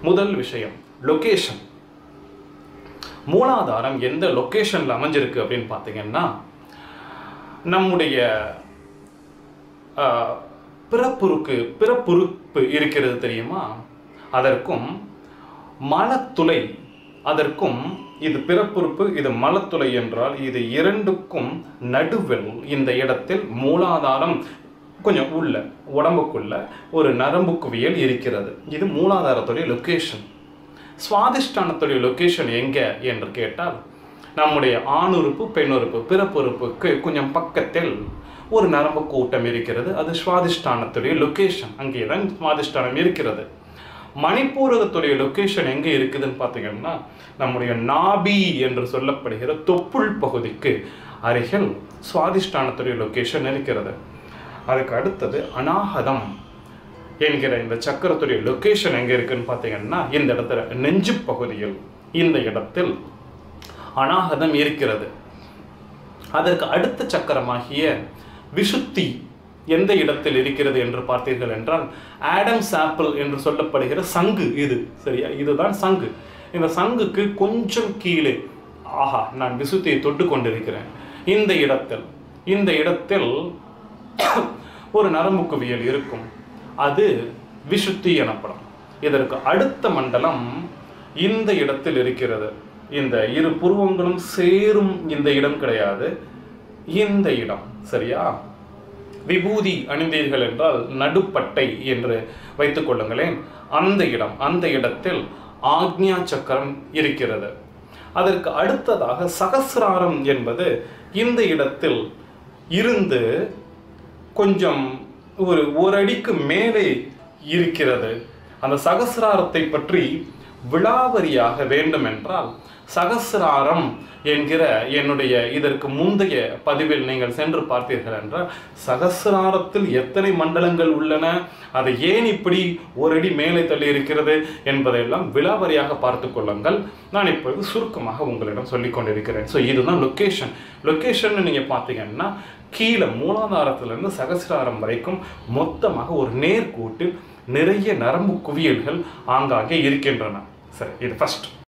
முதல் விஷயம் லொகேஷன் மூலாதாரம் எந்த லொகேஷனில் அமைஞ்சிருக்கு அப்படின்னு பார்த்தீங்கன்னா நம்முடைய ஆஹ், பிறப்புறுக்கு பிறப்புறுப்பு இருக்கிறது தெரியுமா அதற்கும் மலத்துளை அதற்கும் இது பிறப்புறுப்பு இது மலத்துளை என்றால் இது இரண்டுக்கும் நடுவில் இந்த இடத்தில் மூலாதாரம் கொஞ்சம் உள்ள உடம்புக்குள்ள ஒரு நரம்பு குவியல் இருக்கிறது இது மூலாதாரத்துடைய லொகேஷன் சுவாதிஷ்டானத்துடைய லொகேஷன் எங்க என்று கேட்டால் நம்முடைய ஆணுறுப்பு பெண்ணுறுப்பு பிறப்புறுப்புக்கு கொஞ்சம் பக்கத்தில் ஒரு நரம்பு கூட்டம் இருக்கிறது அது சுவாதிஷ்டானத்துடைய லொகேஷன் அங்கே தான் சுவாதிஷ்டானம் இருக்கிறது மணிப்பூரகத்துடைய லொகேஷன் எங்கே இருக்குதுன்னு பார்த்தீங்கன்னா நம்முடைய நாபி என்று சொல்லப்படுகிற தொப்புள் பகுதிக்கு அருகில் சுவாதிஷ்டானத்துடைய லொகேஷன் இருக்கிறது அதுக்கு அடுத்தது அநாகதம் என்கிற இந்த சக்கரத்துடைய லொகேஷன் எங்கே இருக்குன்னு பார்த்தீங்கன்னா இந்த இடத்துல நெஞ்சு பகுதியில் இந்த இடத்தில் அநாகதம் இருக்கிறது அதற்கு அடுத்த சக்கரமாகிய விசுத்தி எந்த இடத்தில் இருக்கிறது என்று பார்த்தீர்கள் என்றால் ஆடம் சாப்பிள் என்று சொல்லப்படுகிற சங்கு இது சரியா இதுதான் சங்கு இந்த சங்குக்கு கொஞ்சம் கீழே ஆஹா நான் விசுத்தியை தொட்டு கொண்டிருக்கிறேன் இந்த இடத்தில் இந்த இடத்தில் ஒரு நரம்பு குவியல் இருக்கும் அது விசுத்தி எனப்படும் இதற்கு அடுத்த மண்டலம் இந்த இடத்தில் இருக்கிறது இந்த இரு புருவங்களும் சேரும் இந்த இடம் கிடையாது இந்த இடம் சரியா விபூதி அணிந்தீர்கள் என்றால் நடுப்பட்டை என்று வைத்துக் கொள்ளுங்களேன் அந்த இடம் அந்த இடத்தில் ஆக்ஞா சக்கரம் இருக்கிறது அதற்கு அடுத்ததாக சகசிராரம் என்பது இந்த இடத்தில் இருந்து கொஞ்சம் ஒரு ஒரு அடிக்கு மேலே இருக்கிறது அந்த சகசிராரத்தை பற்றி விழாவரியாக வேண்டும் என்றால் சகசிராரம் என்கிற என்னுடைய இதற்கு முந்தைய பதிவில் நீங்கள் சென்று பார்த்தீர்கள் என்றால் சகசிராரத்தில் எத்தனை மண்டலங்கள் உள்ளன அதை ஏன் இப்படி ஒரு அடி மேலே தள்ளி இருக்கிறது என்பதையெல்லாம் விழாவரியாக பார்த்து கொள்ளுங்கள் நான் இப்பொழுது சுருக்கமாக உங்களிடம் சொல்லிக் கொண்டிருக்கிறேன் ஸோ இதுதான் லொக்கேஷன் லொக்கேஷன் நீங்கள் பார்த்தீங்கன்னா கீழே மூலாதாரத்திலிருந்து சகசிராரம் வரைக்கும் மொத்தமாக ஒரு நேர்கோட்டில் நிறைய நரம்பு குவியல்கள் ஆங்காங்கே இருக்கின்றன சரி இது ஃபர்ஸ்ட்